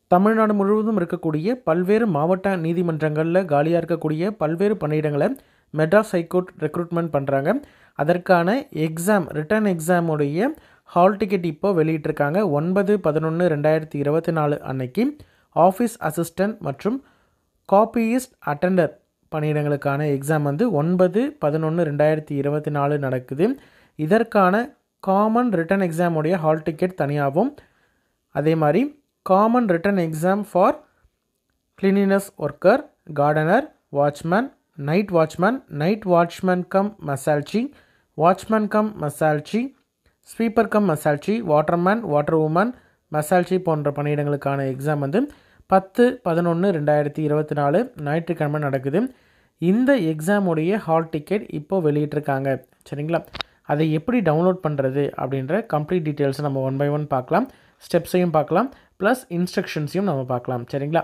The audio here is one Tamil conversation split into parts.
தமிழ்நாடு முழுவதும் இருக்கக்கூடிய பல்வேறு மாவட்ட நீதிமன்றங்களில் காலியாக இருக்கக்கூடிய பல்வேறு பணியிடங்களை மெட்ராஸ் ஹைகோர்ட் ரெக்ரூட்மெண்ட் பண்ணுறாங்க அதற்கான எக்ஸாம் ரிட்டன் எக்ஸாமுடைய ஹால் டிக்கெட் இப்போ வெளியிட்டிருக்காங்க ஒன்பது பதினொன்று ரெண்டாயிரத்தி இருபத்தி நாலு அன்னைக்கு ஆஃபீஸ் அசிஸ்டன்ட் மற்றும் காப்பியிஸ்ட் அட்டெண்டர் பணியிடங்களுக்கான எக்ஸாம் வந்து ஒன்பது பதினொன்று ரெண்டாயிரத்தி இருபத்தி நாலு நடக்குது இதற்கான காமன் ரிட்டன் எக்ஸாமுடைய ஹால் டிக்கெட் தனியாகவும் அதே மாதிரி common written exam for cleanliness worker gardener watchman night watchman night watchman cum மசால்ச்சி வாட்ச்மேன் கம் மசால்ச்சி ஸ்வீப்பர் கம் மசால்ச்சி வாட்டர்மேன் வாட்டர் உமன் மசால்ச்சி போன்ற பணியிடங்களுக்கான எக்ஸாம் வந்து பத்து பதினொன்று ரெண்டாயிரத்தி இருபத்தி நாலு ஞாயிற்றுக்கிழமை நடக்குது இந்த எக்ஸாமுடைய ஹால் டிக்கெட் இப்போது வெளியிட்டிருக்காங்க சரிங்களா அதை எப்படி டவுன்லோட் பண்ணுறது அப்படின்ற கம்ப்ளீட் டீட்டெயில்ஸை நம்ம ஒன் பை ஒன் பார்க்கலாம் ஸ்டெப்ஸையும் பார்க்கலாம் ப்ளஸ் இன்ஸ்ட்ரக்ஷன்ஸையும் நம்ம பார்க்கலாம் சரிங்களா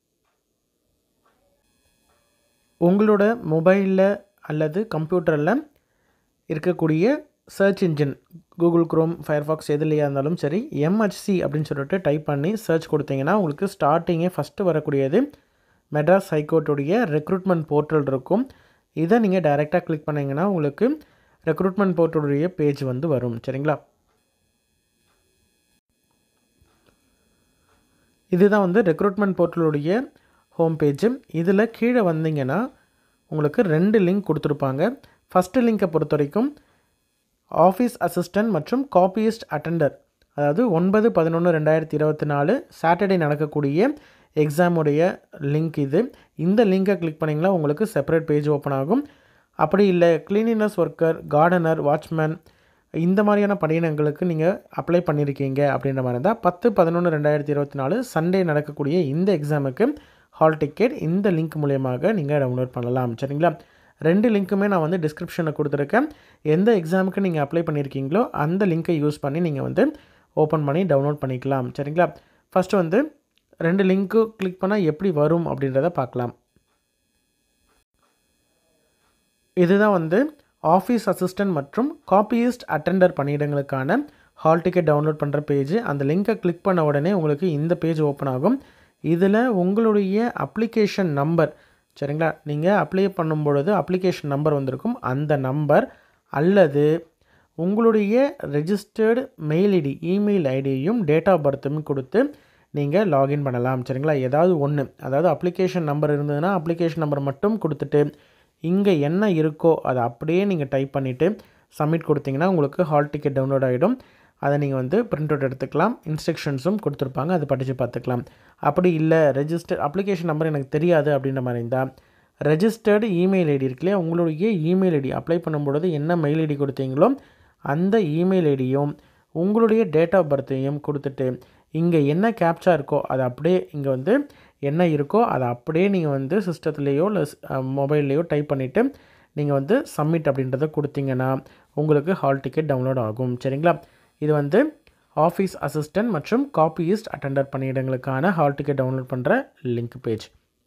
உங்களோட மொபைலில் அல்லது கம்ப்யூட்டரில் இருக்கக்கூடிய search engine Google Chrome Firefox எதுலையாக இருந்தாலும் சரி எம்ஹெச்சி அப்படின்னு சொல்லிட்டு டைப் பண்ணி சர்ச் கொடுத்தீங்கன்னா உங்களுக்கு ஸ்டார்டிங்கே ஃபஸ்ட்டு வரக்கூடியது மெட்ராஸ் ஹைகோர்ட்டுடைய ரெக்ரூட்மெண்ட் போர்ட்டல் இருக்கும் இதை நீங்கள் டைரெக்டாக கிளிக் பண்ணிங்கன்னா உங்களுக்கு ரெக்ரூட்மெண்ட் போர்ட்டலுடைய பேஜ் வந்து வரும் சரிங்களா இதுதான் வந்து ரெக்ரூட்மெண்ட் போர்ட்டலுடைய ஹோம் பேஜு இதில் கீழே வந்தீங்கன்னா உங்களுக்கு ரெண்டு லிங்க் கொடுத்துருப்பாங்க ஃபஸ்ட்டு லிங்கை பொறுத்த வரைக்கும் ஆஃபீஸ் அசிஸ்டன்ட் மற்றும் காப்பியிஸ்ட் அட்டெண்டர் அதாவது ஒன்பது பதினொன்று ரெண்டாயிரத்தி இருபத்தி நாலு சாட்டர்டே நடக்கக்கூடிய எக்ஸாமுடைய லிங்க் இது இந்த லிங்கை கிளிக் பண்ணிங்கன்னா உங்களுக்கு செப்பரேட் பேஜ் ஓப்பன் ஆகும் அப்படி இல்லை கிளீனினஸ் ஒர்க்கர் கார்டனர் வாட்ச்மேன் இந்த மாதிரியான பணியிடங்களுக்கு நீங்கள் அப்ளை பண்ணியிருக்கீங்க அப்படின்ற மாதிரி இருந்தால் பத்து பதினொன்று ரெண்டாயிரத்தி இருபத்தி நாலு சண்டே நடக்கக்கூடிய இந்த எக்ஸாமுக்கு ஹால் டிக்கெட் இந்த லிங்க் மூலியமாக நீங்கள் டவுன்லோட் பண்ணலாம் சரிங்களா ரெண்டு லிங்க்குமே நான் வந்து டிஸ்கிரிப்ஷனில் கொடுத்துருக்கேன் எந்த எக்ஸாமுக்கு நீங்கள் அப்ளை பண்ணியிருக்கீங்களோ அந்த லிங்க்கை யூஸ் பண்ணி நீங்கள் வந்து ஓப்பன் பண்ணி டவுன்லோட் பண்ணிக்கலாம் சரிங்களா ஃபஸ்ட்டு வந்து ரெண்டு லிங்க்கு கிளிக் பண்ணால் எப்படி வரும் அப்படின்றத பார்க்கலாம் இதுதான் வந்து ஆஃபீஸ் அசிஸ்டன்ட் மற்றும் காப்பியிஸ்ட் அட்டெண்டர் பணியிடங்களுக்கான ஹால் டிக்கெட் டவுன்லோட் பண்ணுற பேஜ் அந்த லிங்கை கிளிக் பண்ண உடனே உங்களுக்கு இந்த பேஜ் ஓப்பன் ஆகும் இதில் உங்களுடைய அப்ளிகேஷன் நம்பர் சரிங்களா நீங்கள் அப்ளை பண்ணும் பொழுது அப்ளிகேஷன் நம்பர் வந்திருக்கும் அந்த நம்பர் அல்லது உங்களுடைய ரெஜிஸ்டர்டு மெயில் ஐடி இமெயில் ஐடியையும் டேட் ஆஃப் பர்த்தும் கொடுத்து நீங்கள் லாகின் பண்ணலாம் சரிங்களா ஏதாவது ஒன்று அதாவது அப்ளிகேஷன் நம்பர் இருந்ததுன்னா அப்ளிகேஷன் நம்பர் மட்டும் கொடுத்துட்டு இங்கே என்ன இருக்கோ அதை அப்படியே நீங்கள் டைப் பண்ணிவிட்டு சப்மிட் கொடுத்தீங்கன்னா உங்களுக்கு ஹால் டிக்கெட் டவுன்லோட் ஆகிடும் அதை நீங்கள் வந்து பிரிண்ட் அவுட் எடுத்துக்கலாம் இன்ஸ்ட்ரக்ஷன்ஸும் கொடுத்துருப்பாங்க அதை படித்து பார்த்துக்கலாம் அப்படி இல்லை ரெஜிஸ்டர் அப்ளிகேஷன் நம்பர் எனக்கு தெரியாது அப்படின்ற மாதிரி இருந்தால் ரெஜிஸ்டர்டு இமெயில் ஐடி இருக்கு இல்லையா உங்களுடைய இமெயில் ஐடி அப்ளை பண்ணும்பொழுது என்ன மெயில் ஐடி கொடுத்தீங்களோ அந்த இமெயில் ஐடியும் உங்களுடைய டேட் ஆஃப் பர்த்தையும் கொடுத்துட்டு இங்கே என்ன கேப்சா இருக்கோ அதை அப்படியே இங்கே வந்து என்ன இருக்கோ அதை அப்படியே நீங்கள் வந்து சிஸ்டத்துலேயோ இல்லை மொபைல்லையோ டைப் பண்ணிவிட்டு நீங்கள் வந்து சப்மிட் அப்படின்றத கொடுத்தீங்கன்னா உங்களுக்கு ஹால் டிக்கெட் டவுன்லோட் ஆகும் சரிங்களா இது வந்து ஆஃபீஸ் அசிஸ்டன்ட் மற்றும் காப்பியிஸ்ட் அட்டெண்டர் பணியிடங்களுக்கான ஹால் டிக்கெட் டவுன்லோட் பண்ணுற லிங்க் பேஜ்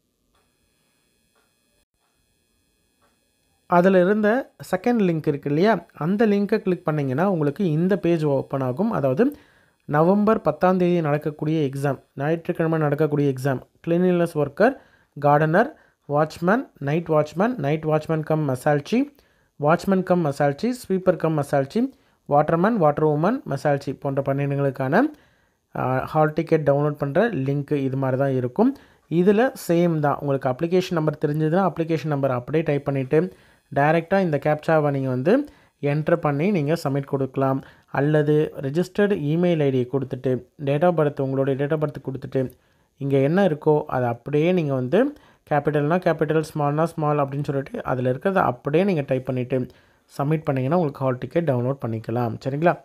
அதில் இருந்த செகண்ட் லிங்க் இருக்கு இல்லையா அந்த லிங்க்கை கிளிக் பண்ணிங்கன்னா உங்களுக்கு இந்த பேஜ் ஓப்பன் ஆகும் அதாவது நவம்பர் பத்தாம் தேதி நடக்கக்கூடிய எக்ஸாம் ஞாயிற்றுக்கிழமை நடக்கக்கூடிய exam cleanliness worker gardener watchman night watchman night watchman cum மசால்ச்சி வாட்ச்மேன் கம் மசால்ச்சி ஸ்வீப்பர் கம் மசால்ச்சி வாட்டர்மேன் வாட்டர் உமன் மசால்ச்சி போன்ற பணியிடங்களுக்கான ஹால் டிக்கெட் டவுன்லோட் பண்ணுற லிங்க்கு இது மாதிரி தான் இருக்கும் இதில் சேம் தான் உங்களுக்கு அப்ளிகேஷன் நம்பர் தெரிஞ்சதுன்னா அப்ளிகேஷன் நம்பர் அப்படியே டைப் பண்ணிவிட்டு டைரெக்டாக இந்த கேப்சாவை நீங்கள் வந்து என்ட்ரு பண்ணி நீங்கள் சப்மிட் கொடுக்கலாம் அல்லது ரெஜிஸ்டர்டு இமெயில் ஐடியை கொடுத்துட்டு டேட் ஆஃப் பர்த் உங்களுடைய டேட் ஆஃப் பர்த் கொடுத்துட்டு இங்கே என்ன இருக்கோ அதை அப்படியே நீங்கள் வந்து கேபிட்டல்னால் கேபிட்டல் ஸ்மால்னால் ஸ்மால் அப்படின்னு சொல்லிட்டு அதில் இருக்கிறத அப்படியே நீங்கள் டைப் பண்ணிவிட்டு சப்மிட் பண்ணிங்கன்னா உங்களுக்கு ஹால் டிக்கெட் டவுன்லோட் பண்ணிக்கலாம் சரிங்களா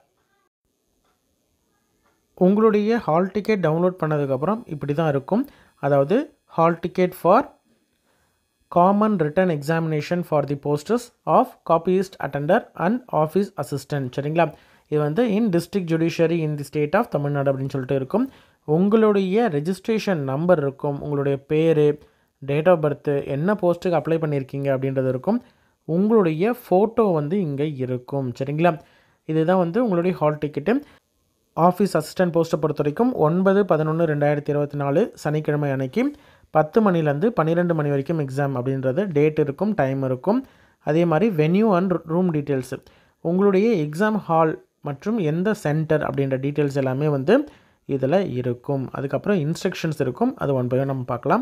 உங்களுடைய ஹால் டிக்கெட் டவுன்லோட் பண்ணதுக்கப்புறம் இப்படி தான் இருக்கும் அதாவது hall ticket for common written examination for the posters of copyist attender and office assistant சரிங்களா இது வந்து in district judiciary in the state of Tamil Nadu அப்படின்னு சொல்லிட்டு இருக்கும் உங்களுடைய ரெஜிஸ்ட்ரேஷன் நம்பர் இருக்கும் உங்களுடைய பேர் டேட் ஆஃப் பர்த்து என்ன போஸ்ட்டுக்கு அப்ளை பண்ணியிருக்கீங்க அப்படின்றது இருக்கும் உங்களுடைய ஃபோட்டோ வந்து இங்கே இருக்கும் சரிங்களா இதுதான் வந்து உங்களுடைய ஹால் டிக்கெட்டு ஆஃபீஸ் அசிஸ்டன்ட் போஸ்ட்டை பொறுத்த வரைக்கும் ஒன்பது பதினொன்று ரெண்டாயிரத்தி இருபத்தி நாலு சனிக்கிழமை அன்னைக்கு பத்து மணிலேருந்து பன்னிரெண்டு மணி வரைக்கும் எக்ஸாம் அப்படின்றது டேட் இருக்கும் டைம் இருக்கும் அதே மாதிரி வென்யூ அண்ட் ரூம் டீட்டெயில்ஸு உங்களுடைய எக்ஸாம் ஹால் மற்றும் எந்த சென்டர் அப்படின்ற டீட்டெயில்ஸ் எல்லாமே வந்து இதில் இருக்கும் அதுக்கப்புறம் இன்ஸ்ட்ரக்ஷன்ஸ் இருக்கும் அது ஒன் பை ஒன் நம்ம பார்க்கலாம்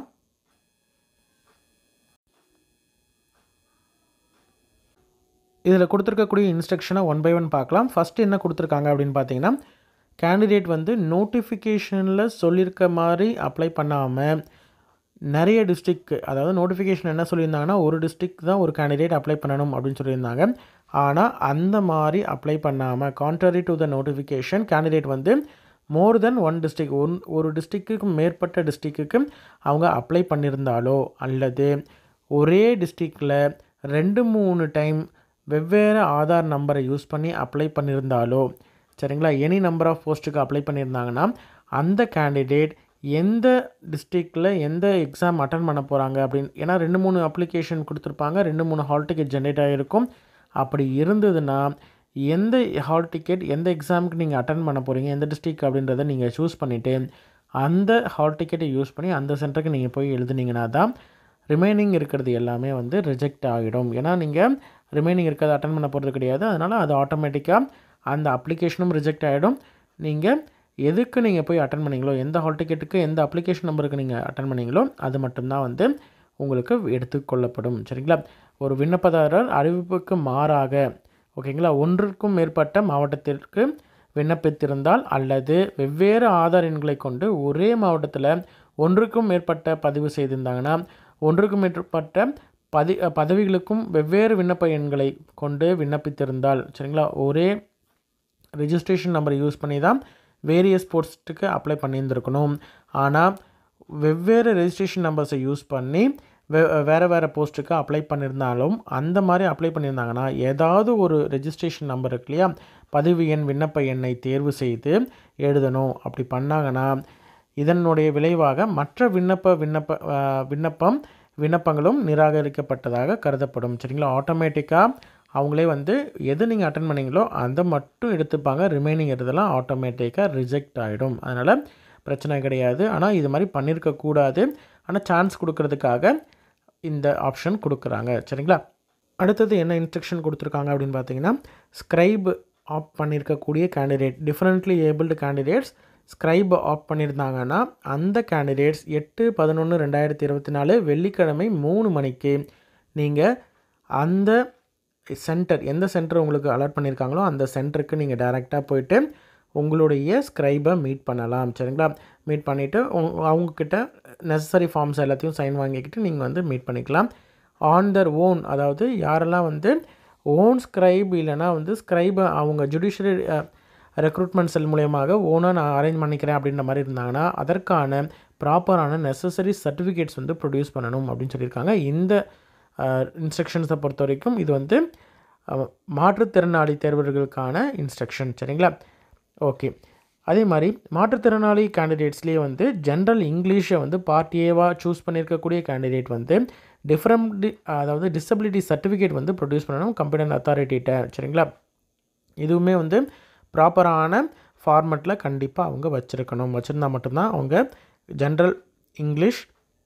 இதில் கொடுத்துருக்கக்கூடிய இன்ஸ்ட்ரக்ஷனை ஒன் பை ஒன் பார்க்கலாம் ஃபஸ்ட்டு என்ன கொடுத்துருக்காங்க அப்படின்னு பார்த்தீங்கன்னா கேண்டிடேட் வந்து நோட்டிஃபிகேஷனில் சொல்லியிருக்க மாதிரி அப்ளை பண்ணாமல் நிறைய டிஸ்ட்ரிக் அதாவது நோட்டிஃபிகேஷன் என்ன சொல்லியிருந்தாங்கன்னா ஒரு டிஸ்ட்ரிக் தான் ஒரு கேண்டிடேட் அப்ளை பண்ணணும் அப்படின்னு சொல்லியிருந்தாங்க ஆனால் அந்த மாதிரி அப்ளை பண்ணாமல் contrary to the notification candidate வந்து more than one district one ஒரு டிஸ்ட்ரிக்ட்டுக்கு மேற்பட்ட டிஸ்ட்ரிக்ட்டுக்கு அவங்க அப்ளை பண்ணியிருந்தாலோ அல்லது ஒரே டிஸ்ட்ரிக்டில் ரெண்டு மூணு டைம் வெவ்வேறு ஆதார் நம்பரை யூஸ் பண்ணி அப்ளை பண்ணியிருந்தாலோ சரிங்களா எனி நம்பர் ஆஃப் போஸ்ட்டுக்கு அப்ளை பண்ணியிருந்தாங்கன்னா அந்த கேண்டிடேட் எந்த டிஸ்ட்ரிக்டில் எந்த எக்ஸாம் அட்டன் பண்ண போகிறாங்க அப்படின்னு ஏன்னா ரெண்டு மூணு அப்ளிகேஷன் கொடுத்துருப்பாங்க ரெண்டு மூணு ஹால் டிக்கெட் ஜென்ரேட் ஆகிருக்கும் அப்படி இருந்ததுன்னா எந்த ஹால் டிக்கெட் எந்த எக்ஸாமுக்கு நீங்கள் அட்டன் பண்ண போகிறீங்க எந்த டிஸ்ட்ரிக் அப்படின்றத நீங்கள் சூஸ் பண்ணிவிட்டு அந்த ஹால் டிக்கெட்டை யூஸ் பண்ணி அந்த சென்டருக்கு நீங்கள் போய் எழுதுனீங்கன்னா தான் ரிமைனிங் இருக்கிறது எல்லாமே வந்து ரிஜெக்ட் ஆகிடும் ஏன்னா நீங்கள் ரிமைனிங் இருக்கிறத அட்டன் பண்ண போகிறது கிடையாது அதனால் அது ஆட்டோமேட்டிக்காக அந்த அப்ளிகேஷனும் ரிஜெக்ட் ஆகிடும் நீங்கள் எதுக்கு நீங்கள் போய் அட்டன் பண்ணீங்களோ எந்த ஹால் டிக்கெட்டுக்கு எந்த அப்ளிகேஷன் நம்பருக்கு நீங்கள் அட்டன் பண்ணீங்களோ அது மட்டும்தான் வந்து உங்களுக்கு எடுத்துக்கொள்ளப்படும் சரிங்களா ஒரு விண்ணப்பதாரர் அறிவிப்புக்கு மாறாக ஓகேங்களா ஒன்றுக்கும் மேற்பட்ட மாவட்டத்திற்கு விண்ணப்பித்திருந்தால் அல்லது வெவ்வேறு ஆதார் எண்களை கொண்டு ஒரே மாவட்டத்தில் ஒன்றுக்கும் மேற்பட்ட பதிவு செய்திருந்தாங்கன்னா ஒன்றுக்கும் மேற்பட்ட பதி பதவிகளுக்கும் வெவ்வேறு விண்ணப்ப எண்களை கொண்டு விண்ணப்பித்திருந்தால் சரிங்களா ஒரே ரிஜிஸ்ட்ரேஷன் நம்பரை யூஸ் பண்ணி தான் வேரியஸ் போஸ்ட்டுக்கு அப்ளை பண்ணியிருந்துருக்கணும் ஆனால் வெவ்வேறு ரெஜிஸ்ட்ரேஷன் நம்பர்ஸை யூஸ் பண்ணி வே வேறு வேறு போஸ்ட்டுக்கு அப்ளை பண்ணியிருந்தாலும் அந்த மாதிரி அப்ளை பண்ணியிருந்தாங்கன்னா ஏதாவது ஒரு ரெஜிஸ்ட்ரேஷன் நம்பர் இருக்கு இல்லையா பதிவு எண் விண்ணப்ப எண்ணை தேர்வு செய்து எழுதணும் அப்படி பண்ணாங்கன்னா இதனுடைய விளைவாக மற்ற விண்ணப்ப விண்ணப்ப விண்ணப்பம் விண்ணப்பங்களும் நிராகரிக்கப்பட்டதாக கருதப்படும் சரிங்களா ஆட்டோமேட்டிக்காக அவங்களே வந்து எது நீங்கள் அட்டன் பண்ணீங்களோ அதை மட்டும் எடுத்துப்பாங்க ரிமைனிங் எடுத்தெல்லாம் ஆட்டோமேட்டிக்காக ரிஜெக்ட் ஆகிடும் அதனால் பிரச்சனை கிடையாது ஆனால் இது மாதிரி பண்ணியிருக்கக்கூடாது ஆனால் சான்ஸ் கொடுக்கறதுக்காக இந்த ஆப்ஷன் கொடுக்குறாங்க சரிங்களா அடுத்தது என்ன இன்ஸ்ட்ரக்ஷன் கொடுத்துருக்காங்க அப்படின்னு பார்த்தீங்கன்னா ஸ்க்ரைப் ஆப் பண்ணியிருக்கக்கூடிய candidate differently abled candidates scribe opt பண்ணியிருந்தாங்கன்னா அந்த கேண்டிடேட்ஸ் எட்டு பதினொன்று ரெண்டாயிரத்தி இருபத்தி நாலு வெள்ளிக்கிழமை மூணு மணிக்கு நீங்கள் அந்த சென்டர் எந்த சென்டர் உங்களுக்கு அலாட் பண்ணியிருக்காங்களோ அந்த சென்டருக்கு நீங்கள் டைரெக்டாக போயிட்டு உங்களுடைய ஸ்க்ரைபை மீட் பண்ணலாம் சரிங்களா மீட் பண்ணிவிட்டு அவங்கக்கிட்ட நெசசரி ஃபார்ம்ஸ் எல்லாத்தையும் சைன் வாங்கிக்கிட்டு நீங்கள் வந்து மீட் பண்ணிக்கலாம் ஆன் தர் ஓன் அதாவது யாரெல்லாம் வந்து ஓன் ஸ்க்ரைப் இல்லைனா வந்து ஸ்க்ரைபை அவங்க ஜுடிஷியரி ரெக்ரூட்மெண்ட் செல் மூலியமாக ஓனாக நான் அரேஞ்ச் பண்ணிக்கிறேன் அப்படின்ற மாதிரி இருந்தாங்கன்னா அதற்கான ப்ராப்பரான நெசசரி சர்டிஃபிகேட்ஸ் வந்து ப்ரொடியூஸ் பண்ணணும் அப்படின்னு சொல்லியிருக்காங்க இந்த இன்ஸ்ட்ரக்ஷன்ஸை பொறுத்த வரைக்கும் இது வந்து மாற்றுத்திறனாளி தேர்வர்களுக்கான இன்ஸ்ட்ரக்ஷன் சரிங்களா ஓகே அதே மாதிரி மாற்றுத்திறனாளி கேண்டிடேட்ஸ்லேயே வந்து ஜென்ரல் இங்கிலீஷை வந்து பார்ட் ஏவாக சூஸ் பண்ணியிருக்கக்கூடிய கேண்டிடேட் வந்து டிஃப்ரெண்ட் அதாவது டிசபிலிட்டி சர்டிஃபிகேட் வந்து ப்ரொடியூஸ் பண்ணணும் கம்பெனன் அத்தாரிட்டிகிட்ட சரிங்களா இதுவுமே வந்து ப்ராப்பரான ஃபார்மெட்டில் கண்டிப்பாக அவங்க வச்சுருக்கணும் வச்சுருந்தா மட்டும்தான் அவங்க ஜென்ரல் இங்கிலீஷ்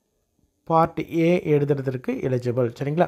பார்ட் ஏ எழுதுறதுக்கு எலிஜிபிள் சரிங்களா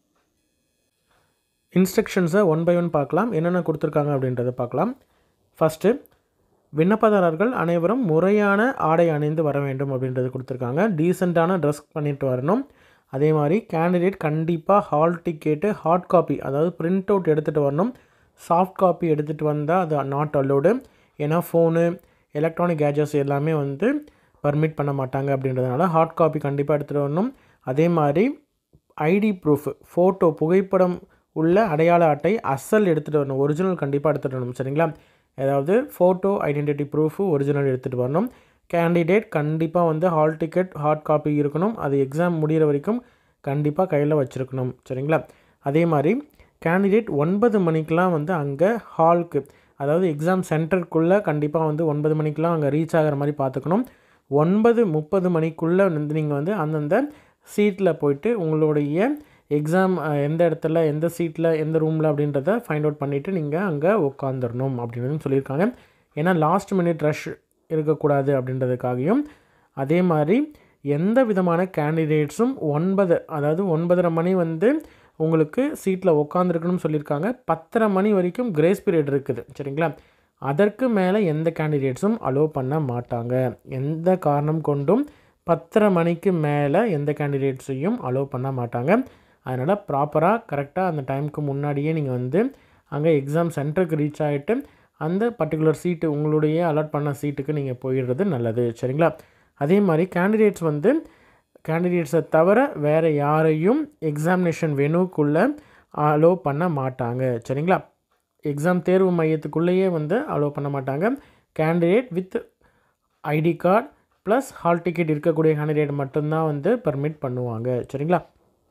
இன்ஸ்ட்ரக்ஷன்ஸை ஒன் பை ஒன் பார்க்கலாம் என்னென்ன கொடுத்துருக்காங்க அப்படின்றத பார்க்கலாம் ஃபஸ்ட்டு விண்ணப்பதாரர்கள் அனைவரும் முறையான ஆடை அணிந்து வர வேண்டும் அப்படின்றது கொடுத்துருக்காங்க டீசெண்டான ட்ரெஸ் பண்ணிட்டு வரணும் அதே மாதிரி கேண்டிடேட் கண்டிப்பாக ஹால் டிக்கெட்டு ஹார்ட் காப்பி அதாவது பிரிண்ட் அவுட் எடுத்துகிட்டு வரணும் சாஃப்ட் காப்பி எடுத்துகிட்டு வந்தால் அது நாட் அலோடு ஏன்னா ஃபோனு எலக்ட்ரானிக் கேஜெட்ஸ் எல்லாமே வந்து பர்மிட் பண்ண மாட்டாங்க அப்படின்றதுனால ஹார்ட் காப்பி கண்டிப்பாக எடுத்துகிட்டு வரணும் அதே மாதிரி ஐடி ப்ரூஃப் ஃபோட்டோ புகைப்படம் உள்ள அடையாள அட்டை அசல் எடுத்துகிட்டு வரணும் ஒரிஜினல் கண்டிப்பாக எடுத்துகிட்டு வரணும் சரிங்களா ஏதாவது ஃபோட்டோ ஐடென்டிட்டி ப்ரூஃபு ஒரிஜினல் எடுத்துகிட்டு வரணும் கேண்டிடேட் கண்டிப்பாக வந்து ஹால் டிக்கெட் ஹார்ட் காப்பி இருக்கணும் அது எக்ஸாம் முடிகிற வரைக்கும் கண்டிப்பாக கையில் வச்சுருக்கணும் சரிங்களா அதே மாதிரி கேண்டிடேட் ஒன்பது மணிக்கெலாம் வந்து அங்கே ஹாலுக்கு அதாவது எக்ஸாம் சென்டருக்குள்ளே கண்டிப்பாக வந்து ஒன்பது மணிக்கெலாம் அங்கே ரீச் ஆகிற மாதிரி பார்த்துக்கணும் ஒன்பது முப்பது மணிக்குள்ளே வந்து நீங்கள் வந்து அந்தந்த சீட்டில் போயிட்டு உங்களுடைய எக்ஸாம் எந்த இடத்துல எந்த சீட்டில் எந்த ரூமில் அப்படின்றத ஃபைண்ட் அவுட் பண்ணிவிட்டு நீங்கள் அங்கே உட்காந்துடணும் அப்படின்னு சொல்லியிருக்காங்க ஏன்னா லாஸ்ட் மினிட் ரஷ் இருக்கக்கூடாது அப்படின்றதுக்காகவும் அதே மாதிரி எந்த விதமான கேண்டிடேட்ஸும் ஒன்பது அதாவது ஒன்பதரை மணி வந்து உங்களுக்கு சீட்டில் உட்காந்துருக்கணும்னு சொல்லியிருக்காங்க பத்தரை மணி வரைக்கும் கிரேஸ் பீரியட் இருக்குது சரிங்களா அதற்கு மேலே எந்த கேண்டிடேட்ஸும் அலோவ் பண்ண மாட்டாங்க எந்த காரணம் கொண்டும் பத்தரை மணிக்கு மேலே எந்த கேண்டிடேட்ஸையும் அலோவ் பண்ண மாட்டாங்க அதனால் ப்ராப்பராக கரெக்டாக அந்த டைமுக்கு முன்னாடியே நீங்கள் வந்து அங்கே எக்ஸாம் சென்டருக்கு ரீச் ஆகிட்டு அந்த பர்டிகுலர் சீட்டு உங்களுடைய அலாட் பண்ண சீட்டுக்கு நீங்கள் போயிடுறது நல்லது சரிங்களா அதே மாதிரி கேண்டிடேட்ஸ் வந்து கேண்டிடேட்ஸை தவிர வேறு யாரையும் எக்ஸாமினேஷன் வெனுக்குள்ளே அலோவ் பண்ண மாட்டாங்க சரிங்களா எக்ஸாம் தேர்வு மையத்துக்குள்ளேயே வந்து அலோவ் பண்ண மாட்டாங்க candidate with ID card plus hall ticket இருக்கக்கூடிய கேண்டிடேட் மட்டும்தான் வந்து பர்மிட் பண்ணுவாங்க சரிங்களா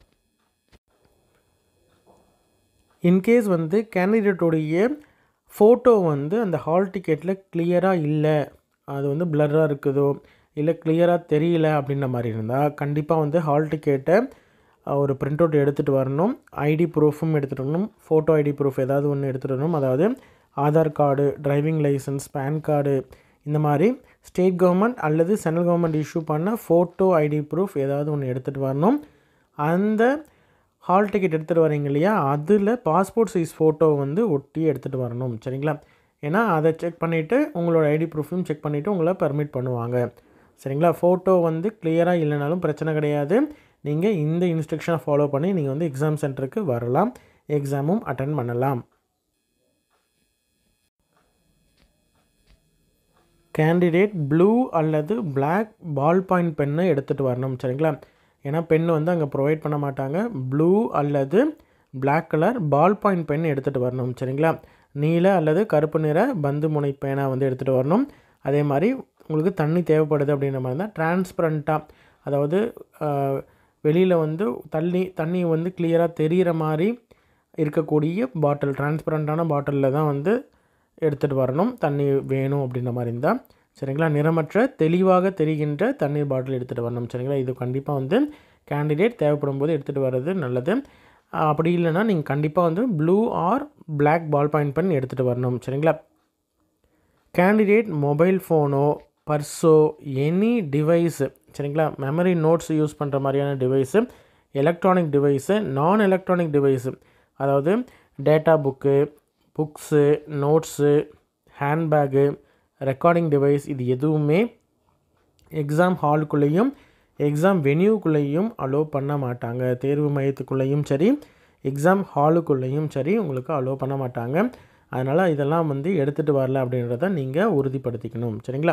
இன்கேஸ் வந்து கேண்டிடேட்டோடைய ஃபோட்டோ வந்து அந்த ஹால் டிக்கெட்டில் கிளியராக இல்லை அது வந்து பிளராக இருக்குதோ இல்லை கிளியராக தெரியல அப்படின்ற மாதிரி இருந்தால் கண்டிப்பாக வந்து ஹால் டிக்கெட்டை ஒரு பிரிண்ட் அவுட் எடுத்துகிட்டு வரணும் ஐடி ப்ரூஃபும் எடுத்துகிட்டு வரணும் ஃபோட்டோ ஐடி ப்ரூஃப் ஏதாவது ஒன்று எடுத்துகிட்டு வரணும் அதாவது Aadhaar card driving licence PAN card இந்த மாதிரி ஸ்டேட் கவர்மெண்ட் அல்லது சென்ட்ரல் கவர்மெண்ட் இஷ்யூ பண்ண ஃபோட்டோ ஐடி ப்ரூஃப் ஏதாவது ஒன்று எடுத்துகிட்டு வரணும் அந்த ஹால் டிக்கெட் எடுத்துகிட்டு வரீங்க இல்லையா அதில் பாஸ்போர்ட் சைஸ் ஃபோட்டோ வந்து ஒட்டி எடுத்துகிட்டு வரணும் சரிங்களா ஏன்னா அதை செக் பண்ணிவிட்டு உங்களோட ஐடி ப்ரூஃபையும் செக் பண்ணிவிட்டு உங்களை பர்மிட் பண்ணுவாங்க சரிங்களா ஃபோட்டோ வந்து கிளியராக இல்லைனாலும் பிரச்சனை கிடையாது நீங்கள் இந்த இன்ஸ்ட்ரக்ஷனை ஃபாலோ பண்ணி நீங்கள் வந்து எக்ஸாம் சென்டருக்கு வரலாம் எக்ஸாமும் அட்டன் பண்ணலாம் கேண்டிடேட் ப்ளூ அல்லது பிளாக் பால் பாயிண்ட் பென்னை எடுத்துகிட்டு வரணும் சரிங்களா ஏன்னா பென் வந்து அங்கே ப்ரொவைட் பண்ண மாட்டாங்க ப்ளூ அல்லது black colour ball point pen எடுத்துகிட்டு வரணும் சரிங்களா நீல அல்லது கருப்பு நிற பந்து முனை பேனா வந்து எடுத்துகிட்டு வரணும் அதே மாதிரி உங்களுக்கு தண்ணி தேவைப்படுது அப்படின்ற மாதிரி தான் டிரான்ஸ்பரண்ட்டாக அதாவது வெளியில் வந்து தண்ணி தண்ணி வந்து கிளியராக தெரிகிற மாதிரி இருக்கக்கூடிய பாட்டில் டிரான்ஸ்பரண்ட்டான பாட்டிலில் தான் வந்து எடுத்துகிட்டு வரணும் தண்ணி வேணும் அப்படின்ற மாதிரி இருந்தால் சரிங்களா நிறமற்ற தெளிவாக தெரிகின்ற தண்ணீர் பாட்டில் எடுத்துகிட்டு வரணும் சரிங்களா இது கண்டிப்பாக வந்து கேண்டிடேட் தேவைப்படும் போது எடுத்துகிட்டு வர்றது நல்லது அப்படி இல்லைன்னா நீங்கள் கண்டிப்பாக வந்து blue or black ball point pen எடுத்துகிட்டு வரணும் சரிங்களா கேண்டிடேட் மொபைல் ஃபோனோ பர்ஸோ எனி டிவைஸு சரிங்களா மெமரி நோட்ஸ் யூஸ் பண்ணுற மாதிரியான device electronic device non electronic device அதாவது data book books notes handbag recording device இது எதுவுமே எக்ஸாம் ஹாலுக்குள்ளேயும் எக்ஸாம் வென்யூக்குள்ளேயும் அலோவ் பண்ண மாட்டாங்க தேர்வு மையத்துக்குள்ளேயும் சரி எக்ஸாம் ஹாலுக்குள்ளேயும் சரி உங்களுக்கு அலோவ் பண்ண மாட்டாங்க அதனால் இதெல்லாம் வந்து எடுத்துகிட்டு வரல அப்படின்றத நீங்கள் உறுதிப்படுத்திக்கணும் சரிங்களா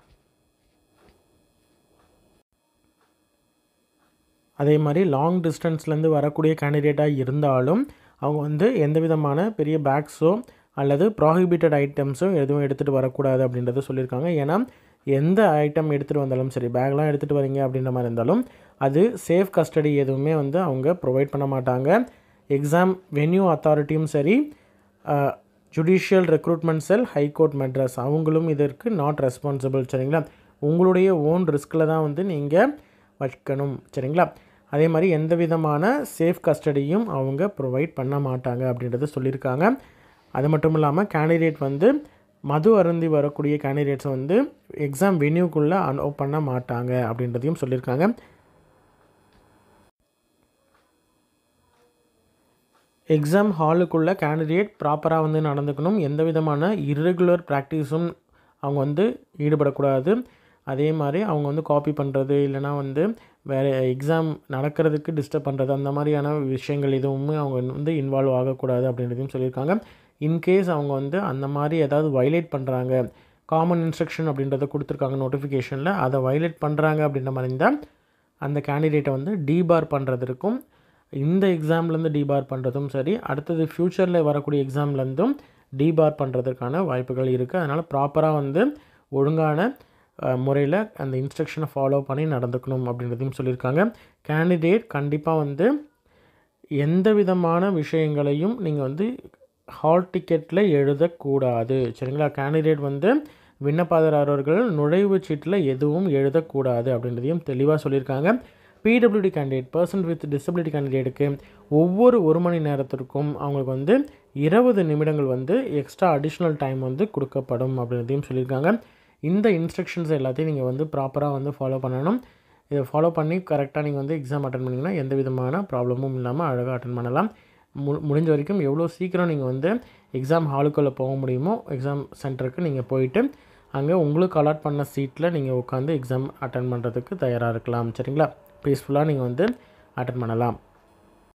அதே மாதிரி லாங் டிஸ்டன்ஸ்லேருந்து வரக்கூடிய கேண்டிடேட்டாக இருந்தாலும் அவங்க வந்து எந்த விதமான பெரிய பேக்ஸோ அல்லது ப்ராஹிபிட்டட் ஐட்டம்ஸோ எதுவும் எடுத்துகிட்டு வரக்கூடாது அப்படின்றத சொல்லியிருக்காங்க ஏன்னா எந்த ஐட்டம் எடுத்துகிட்டு வந்தாலும் சரி பேக்லாம் எடுத்துகிட்டு வரீங்க அப்படின்ற மாதிரி இருந்தாலும் அது சேஃப் கஸ்டடி எதுவுமே வந்து அவங்க ப்ரொவைட் பண்ண மாட்டாங்க எக்ஸாம் வென்யூ அத்தாரிட்டியும் சரி judicial recruitment cell high court Madras அவங்களும் இதற்கு நாட் ரெஸ்பான்சிபிள் சரிங்களா உங்களுடைய ஓன் ரிஸ்கில் தான் வந்து நீங்கள் வைக்கணும் சரிங்களா அதே மாதிரி எந்த விதமான சேஃப் கஸ்டடியும் அவங்க ப்ரொவைட் பண்ண மாட்டாங்க அப்படின்றத சொல்லியிருக்காங்க அது மட்டும் இல்லாமல் கேண்டிடேட் வந்து மது அருந்தி வரக்கூடிய கேண்டிடேட்ஸை வந்து எக்ஸாம் வென்யூக்குள்ளே அலோவ் பண்ண மாட்டாங்க அப்படின்றதையும் சொல்லியிருக்காங்க எக்ஸாம் ஹாலுக்குள்ளே கேண்டிடேட் ப்ராப்பராக வந்து நடந்துக்கணும் எந்த விதமான இர்ரெகுலர் ப்ராக்டிஸும் அவங்க வந்து ஈடுபடக்கூடாது அதே மாதிரி அவங்க வந்து காப்பி பண்ணுறது இல்லைனா வந்து வேறு எக்ஸாம் நடக்கிறதுக்கு டிஸ்டர்ப் பண்ணுறது அந்த மாதிரியான விஷயங்கள் எதுவுமே அவங்க வந்து இன்வால்வ் ஆகக்கூடாது அப்படின்றதையும் சொல்லியிருக்காங்க இன்கேஸ் அவங்க வந்து அந்த மாதிரி ஏதாவது வைலேட் பண்ணுறாங்க காமன் இன்ஸ்ட்ரக்ஷன் அப்படின்றத கொடுத்துருக்காங்க நோட்டிஃபிகேஷனில் அதை வைலேட் பண்ணுறாங்க அப்படின்ற மாதிரி இருந்தால் அந்த கேண்டிடேட்டை வந்து டீபார் பண்ணுறதுக்கும் இந்த எக்ஸாம்லேருந்து டீபார் பண்ணுறதும் சரி அடுத்தது ஃப்யூச்சரில் வரக்கூடிய எக்ஸாம்லேருந்தும் டீபார் பண்ணுறதுக்கான வாய்ப்புகள் இருக்குது அதனால் ப்ராப்பராக வந்து ஒழுங்கான முறையில் அந்த இன்ஸ்ட்ரக்ஷனை ஃபாலோ பண்ணி நடந்துக்கணும் அப்படின்றதையும் சொல்லியிருக்காங்க கேண்டிடேட் கண்டிப்பாக வந்து எந்த விதமான விஷயங்களையும் நீங்கள் வந்து ஹால் டிக்கெட்டில் எழுதக்கூடாது சரிங்களா கேண்டிடேட் வந்து விண்ணப்பதாரர்கள் நுழைவுச் சீட்டில் எதுவும் எழுதக்கூடாது அப்படின்றதையும் தெளிவாக சொல்லியிருக்காங்க PWD candidate person with disability கேண்டிடேட்டுக்கு ஒவ்வொரு ஒரு மணி நேரத்திற்கும் அவங்களுக்கு வந்து இருபது நிமிடங்கள் வந்து எக்ஸ்ட்ரா அடிஷ்னல் டைம் வந்து கொடுக்கப்படும் அப்படின்றதையும் சொல்லியிருக்காங்க இந்த இன்ஸ்ட்ரக்ஷன்ஸ் எல்லாத்தையும் நீங்கள் வந்து ப்ராப்பராக வந்து ஃபாலோ பண்ணணும் இதை ஃபாலோ பண்ணி கரெக்டாக நீங்கள் வந்து எக்ஸாம் அட்டன் பண்ணிங்கன்னா எந்த விதமான ப்ராப்ளமும் இல்லாமல் அழகாக அட்டன் பண்ணலாம் மு முடிஞ்ச வரைக்கும் எவ்வளோ சீக்கிரம் நீங்கள் வந்து எக்ஸாம் ஹாலுக்குள்ளே போக முடியுமோ எக்ஸாம் சென்டருக்கு நீங்கள் போயிட்டு அங்கே உங்களுக்கு அலாட் பண்ண சீட்டில் நீங்கள் உட்காந்து எக்ஸாம் அட்டன் பண்ணுறதுக்கு தயாராக இருக்கலாம் சரிங்களா பீஸ்ஃபுல்லாக நீங்கள் வந்து அட்டன் பண்ணலாம்